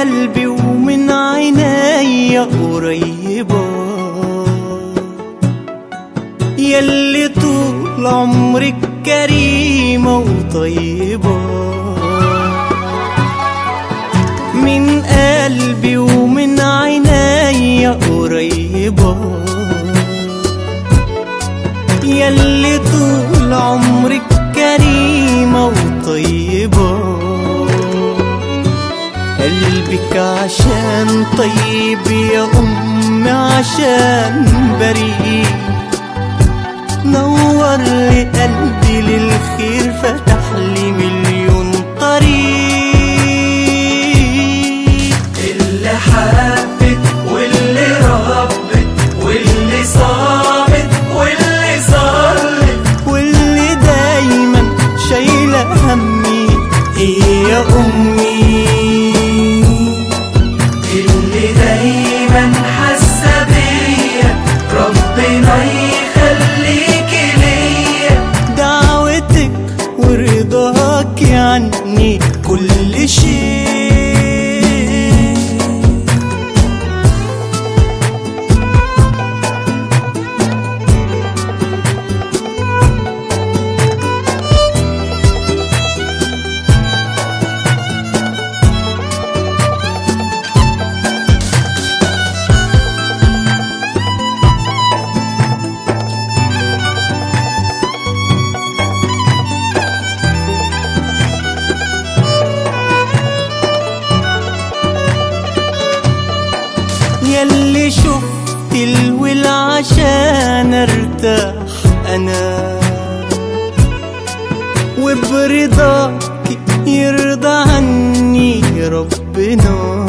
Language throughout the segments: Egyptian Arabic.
قلبي ومن عيني قريبة يلي طول عمرك كريمة وطيبة من قلبي ومن عيني قريبة يلي طول عمرك كريمة وطيبة قلبك عشان طيب يا أمي عشان بريء نور لي قلبي للخير فتح لي مليون طريق اللي حبت واللي ربت واللي صامت واللي صلت واللي دايما شايلة همي هي أمي اللي دايما حاسه بيا ربنا يخليك ليا دعوتك ورضاك عني كل شيء يلي شفت الول عشان ارتاح انا وبرضاك يرضى عني ربنا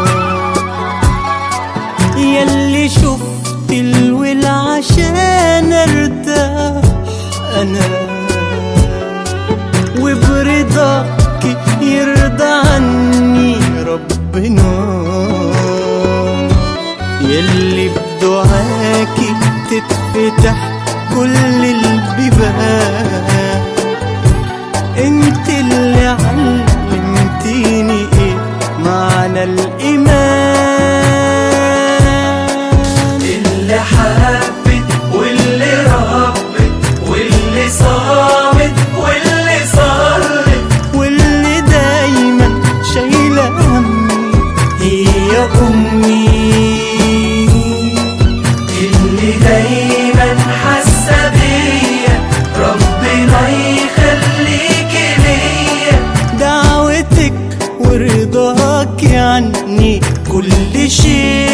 يلي شفت الول عشان ارتاح انا وبرضاك يرضى عني ربنا يلي بدعاكي تتفتح كل البيبان انت اللي علمتيني ايه معنى الايمان اللي حبت واللي ربت واللي صامت واللي صلت واللي دايما شايلة همي هي أمي اللي دايما حاسه بيا ربنا يخليك ليا دعوتك ورضاك عني كل شيء